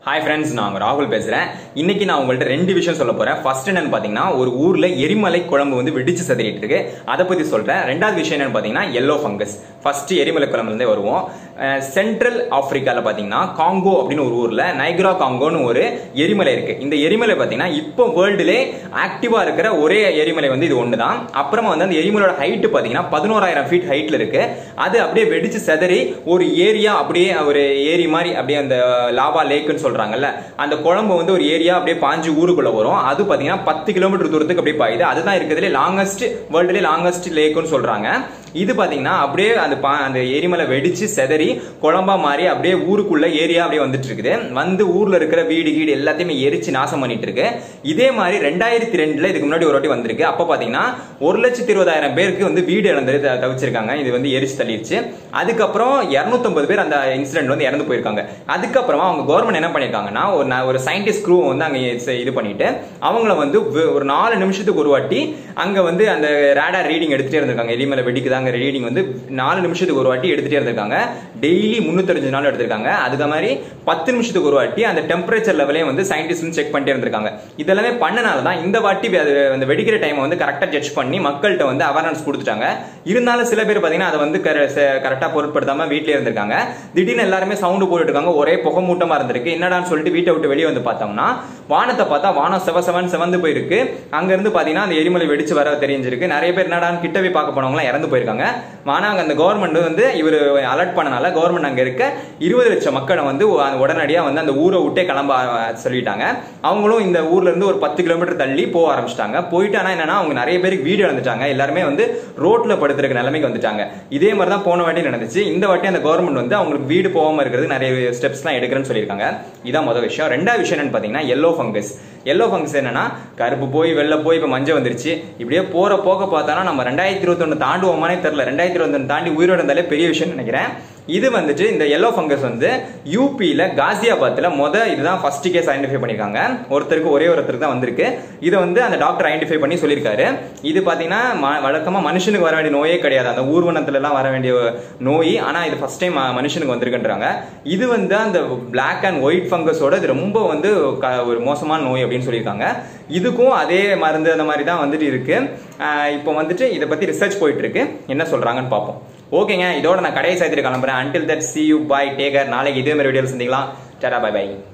hi friends நான் உங்க ராகுல் பேசுறேன் இன்னைக்கு நான் உங்கள்ட்ட ரெண்டு விஷயம் சொல்ல போறேன் ஃபர்ஸ்ட் என்னன்னு பாத்தீங்கன்னா ஒரு ஊர்ல எரிமலை குழம்பு வந்து வெடிச்சு சதறிட்டு இருக்கு அதை பத்தி சொல்றேன் ரெண்டாவது விஷயம் என்னன்னு பாத்தீங்கன்னா எல்லோ ஃபங்கஸ் ஃபர்ஸ்ட் எரிமலை குழம்புல இருந்தே வருவோம் சென்ட்ரல் ஆப்பிரிக்கால பாத்தீங்கன்னா காங்கோ அப்படின்னு ஒரு ஊர்ல நைக்ரா காங்கோன்னு ஒரு எரிமலை இருக்கு இந்த எரிமலை பாத்தீங்கன்னா இப்போ வேர்ல்டுலே ஆக்டிவா இருக்கிற ஒரே எரிமலை வந்து இது ஒண்ணுதான் அப்புறமா வந்து அந்த எரிமலையோட ஹைட் பாத்தீங்கன்னா பதினோராயிரம் ஃபீட் ஹைட்ல இருக்கு அது அப்படியே வெடிச்சு செதறி ஒரு ஏரியா அப்படியே ஒரு ஏரி மாதிரி அப்படியே அந்த லாவா லேக்குன்னு சொல்றாங்கல்ல அந்த குழம்பு வந்து ஒரு ஏரியா அப்படியே பாஞ்சு ஊருக்குள்ள வரும் அது பாத்தீங்கன்னா பத்து கிலோமீட்டர் தூரத்துக்கு அப்படியே பாயுது அதுதான் இருக்கிறதுல லாங்கஸ்ட் வேர்ல்டுல லாங்கஸ்ட் லேக்குன்னு சொல்றாங்க இது பாத்தீங்கன்னா அப்படியே அந்த பா- அந்த எரிமலை வெடிச்சு செதறி குழம்பா மாறி அப்படியே ஊருக்குள்ள ஏரியா அப்படியே வந்துட்டு இருக்குது வந்து ஊர்ல இருக்கிற வீடு கீடு எல்லாத்தையுமே எரிச்சு நாசம் பண்ணிட்டு இருக்கு இதே மாதிரி ரெண்டாயிரத்தி ரெண்டுல இதுக்கு முன்னாடி ஒரு வாட்டி வந்திருக்கு அப்ப பாத்தீங்கன்னா ஒரு லட்சத்தி இருபதாயிரம் பேருக்கு வந்து வீடு இழந்தது த- தவிச்சிருக்காங்க இது வந்து எரிச்சு தள்ளிடுச்சு அதுக்கப்புறம் 250 பேர் அந்த இன்சிடென்ட் வந்து இறந்து போயிருக்காங்க அதுக்கப்புறமா அவங்க கவர்மெண்ட் என்ன பண்ணிருக்காங்கன்னா ஒரு ந- ஒரு சயின்டிஸ்ட் குரூ வந்து அங்க இது- இது பண்ணிட்டு அவங்கள வந்து வி- ஒரு நாலு நிமிஷத்துக்கு ஒரு வாட்டி அங்க வந்து அந்த ரேடார் ரீடிங் எடுத்துட்டே இருந்திருக்காங்க எலிமலை வெடிக்குதாங்க ரீடிங் வந்து நாலு நிமிஷத்துக்கு ஒரு வாட்டி எடுத்துட்டே இருந்திருக்காங்க டெய்லி முன்னூத்தஞ்சு நாள் எடுத்திருக்காங்க அதுக்கு மாதிரி பத்து நிமிஷத்துக்கு ஒரு வாட்டி அந்த டெம்பரேச்சர் லெவலையும் வந்து சயின்டிஸ்ட் செக் பண்ணிட்டே இருந்திருக்காங்க இதெல்லாமே பண்ணனால தான் இந்த வாட்டி அது அந்த வெடிக்கிற டைம் வந்து கரெக்டா ஜட்ஜ் பண்ணி மக்கள்கிட்ட வந்து அவேர்னஸ் கொடுத்துட்டாங்க இருந்தாலும் சில பேர் பாத்தீங்கன்னா அதை வந்து கரெக்டா பொருட்படுத்தாம வீட்லயே இருந்திருக்காங்க திடீர்னு எல்லாருமே சவுண்ட் போட்டுட்டு இருக்காங்க ஒரே புகை மூட்டமா இருந்திருக்கு என்னடான்னு சொல்லிட்டு வீட்டை விட்டு வெளியே வந்து பார்த்தோம்னா வானத்தை பார்த்தா வானம் செவ செவன் செவந்து போயிருக்கு அங்க இருந்து பாத்தீங்கன்னா அந்த எரிமலை வெடிச்சு வர தெரிஞ்சிருக்கு நிறைய பேர் என்னடான்னு கிட்ட போய் பார்க்க போனவங்க இறந்து போயிருக்காங்க ஆனா அங்க அந்த கவர்மெண்ட் வந்து இவர் அலர்ட் பண்ணனால கவர்மெண்ட் அங்க இருக்க இருபது லட்சம் மக்களை வந்து உ- உடனடியா வந்து அந்த ஊரை விட்டே கிளம்ப அஹ், சொல்லிட்டாங்க அவங்களும் இந்த ஊர்ல இருந்து ஒரு பத்து கிலோமீட்டர் தள்ளி போக ஆரம்பிச்சிட்டாங்க போயிட்டு ஆனா என்னன்னா அவங்க நிறைய பேருக்கு வீடு இழந்துட்டாங்க எல்லாருமே வந்து ரோட்ல படுத்துருக்க நிலைமைக்கு வந்துட்டாங்க இதே மாதிரி தான் போன வாட்டி நடந்துச்சு இந்த வாட்டி அந்த கவர்மெண்ட் வந்து அவங்களுக்கு வீடு போகாம இருக்கிறது நிறைய ஸ்டெப்ஸ்லாம் எடுக்கிறேன்னு சொல்லியிருக்காங்க இதான் முதல் விஷயம் ரெண்டாவது விஷயம் என்னன்னு பாத்தீங்கன்னா எல்லோ ஃபங்கஸ் எல்லோ ஃபங்கஸ் என்னன்னா கருப்பு போய் வெள்ளை போய் இப்ப மஞ்சள் வந்துருச்சு இப்படியே போற போக பார்த்தானா நம்ம ரெண்டாயிரத்தி இருபத்தொன்னு தாண்டுவோமானே தெரியல ரெண்டாயிரத்தி இருபத்தொன்னு தாண்டி உயிரோட இருந்தாலே பெரிய விஷயம் நினைக்கிறேன் இது வந்துட்டு இந்த எல்லோ ஃபங்கஸ் வந்து யூபியில காசியாபாத்ல முத இதுதான் ஃபர்ஸ்ட் கேஸ் ஐடென்டிஃபை பண்ணிருக்காங்க ஒருத்தருக்கு ஒரே ஒருத்தருக்கு தான் வந்திருக்கு இதை வந்து அந்த டாக்டர் ஐடென்டிஃபை பண்ணி சொல்லியிருக்காரு இது பாத்தீங்கன்னா ம- வழக்கமா மனுஷனுக்கு வர வேண்டிய நோயே கிடையாது அந்த ஊர்வனத்துல எல்லாம் வர வேண்டிய நோய் ஆனா இது ஃபர்ஸ்ட் டைம் மனுஷனுக்கு வந்திருக்குன்றாங்க இது வந்து அந்த பிளாக் அண்ட் ஒயிட் ஃபங்கஸோட இது ரொம்ப வந்து க- ஒரு மோசமான நோய் அப்படின்னு சொல்லியிருக்காங்க இதுக்கும் அதே மருந்து அந்த மாதிரி தான் வந்துட்டு இருக்கு ஆஹ் இப்போ வந்துட்டு இதை பத்தி ரிசர்ச் போயிட்டு இருக்கு என்ன சொல்றாங்கன்னு பார்ப்போம் ஓகேங்க இதோட நான் கடையை சேர்த்துட்டு கிளம்புறேன் until that see you bye take care நாளைக்கு இதே மாதிரி வீடியோவில் சந்திக்கலாம் டாடா பை பை